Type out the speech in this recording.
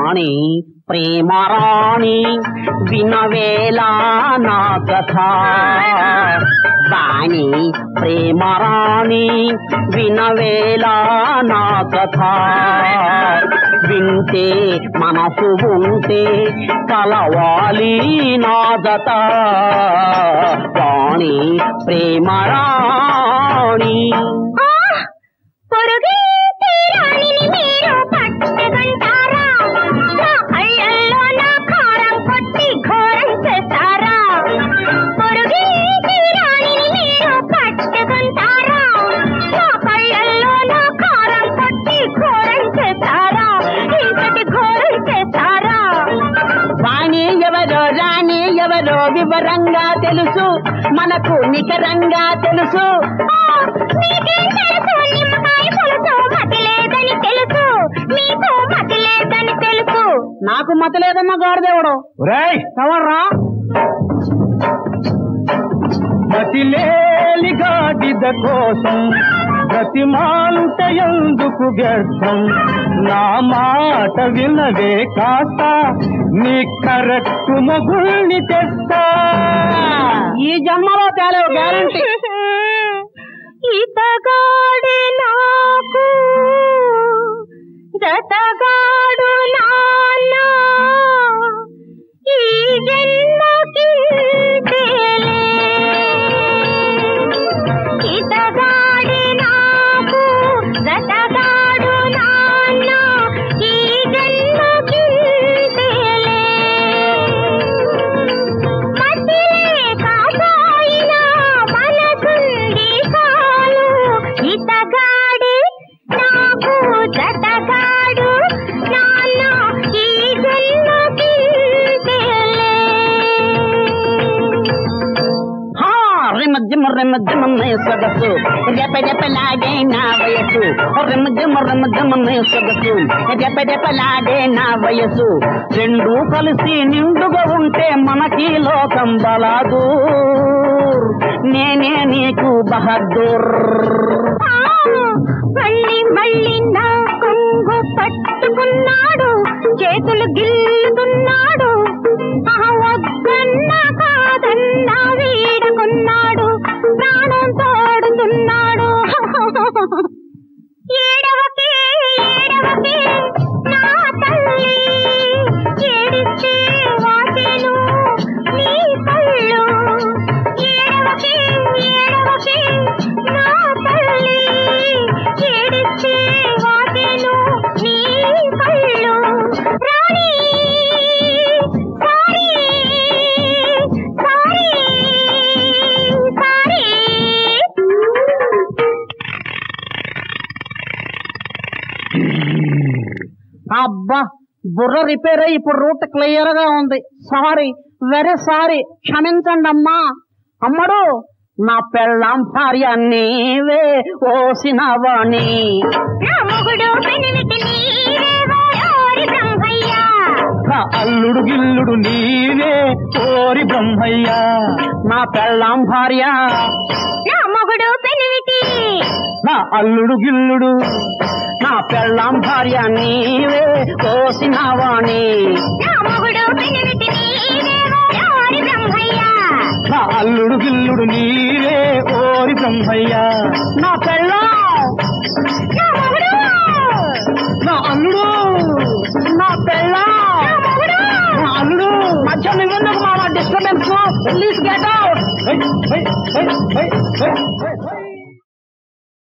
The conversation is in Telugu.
వాణి ప్రేమరాణి వినవేలా నా కథ వాణి ప్రేమరాణి వినవేలా నా కథ వింటే మనసు ఉంటే కలవాలి నాదత వాణి ప్రేమరాణి పొరుగింటి రాణిని మీరు పట్టుకుంటారా నా కళ్ళల్లో నా కారం కొట్టి ఘోరం చేస్తారా పొరుగింటి రాణిని మీరు పట్టుకుంటారా నా కళ్ళల్లో నా కారం కొట్టి ఘోరం చేస్తారా ఇంతటి ఘోరం చేస్తారా వాణి ఎవరో రాణి ఎవరో వివరంగా తెలుసు మనకు నికరంగా తెలుసు ఆ, మీకేం తెలుసు నిమ్మకాయ పులుసు మతి లేదని తెలుసు మీకు మతి లేదని తెలుసు నాకు మత లేదన్న గాడిదేవుడు ఒరేయ్ ఎవర్రా మతిలేలి గాడిద కోసం బ్రతిమాలుట ఎందుకు వ్యర్థం నా మాట వినవే కాస్త నీ కరెక్ట్ మొగుల్ని తెస్తా ఈ జన్మలో తేలేవు గ్యారంటీ ఇతగాడి నాకు జతగాడు నాన్న ఈ జన్మకి తేలే. ఇతగాడి నాకు జతగాడు నాన్న ఈ జన్మకి తేలే. మతిలే కాపాయిన మనసుంది చాలు ఇతగాడి నాకు జతగాడు నాన్న ఈ జన్మకి తేలే. హా రిమజ్జమ రిమజ్జమన్నే సొగసు రెప రెపలాడే నా వయసు రిమజ్జమ రిమజ్జమన్నే సొగసు రెప రెపలాడే నా వయసు రెండు కలిసి నిండుగా ఉంటే మనకి లోకం బలాదు నేనే నీకు బహదూర్ ఆ, మళ్ళీ మళ్ళీ నా కొంగు పట్టుకున్నాడు చేతులు గిల్లుతున్నాడు ఆహా, వద్దన్నా కాదన్నా వీడుకున్నాడు ప్రాణం తోడుతున్నాడు ఏడవకే ఏడవకే నా తల్లి ఏడిస్తే వాసెను నీ కళ్ళు ఏడవకే ఏడవకే నా తల్లి ఏడిస్తే వాసెను నీ కళ్ళు రాణి సారీ సారీ సారీ అబ్బా బుర్ర రిపేర్ అయ్యి ఇప్పుడు రూట్ క్లియర్ గా ఉంది సారీ వెరీ సారీ క్షమించండి అమ్మా అమ్మడు నా పెళ్ళాం భార్య నీవే ఓసినవాణి నా మొగుడు పెనిమిటి నీవేవో ఓరి బ్రహ్మయ్య. నా అల్లుడు గిల్లుడు నీవే ఓరి బ్రహ్మయ్య నా పెళ్ళాం భార్య నా మొగుడు పెనిమిటి నా అల్లుడు గిల్లుడు నా పెళ్ళాం భార్య నీవే ఓసినవాణి నా మొగుడు పెనిమిటి నీవేవో ఓరి బ్రహ్మయ్య. నా అల్లుడు గిల్లుడు నీవే ఓరి బ్రహ్మయ్య నా పెళ్ళాం నా మొగుడు నా అల్లుడు నా పెళ్ళాం నా మొగుడు నా అల్లుడు మధ్య నువ్వెందుకు మామ డిస్టర్బెన్స్ ప్లీజ్ గెట్ అవుట్ హై, హై, హై, హై, హై, హై.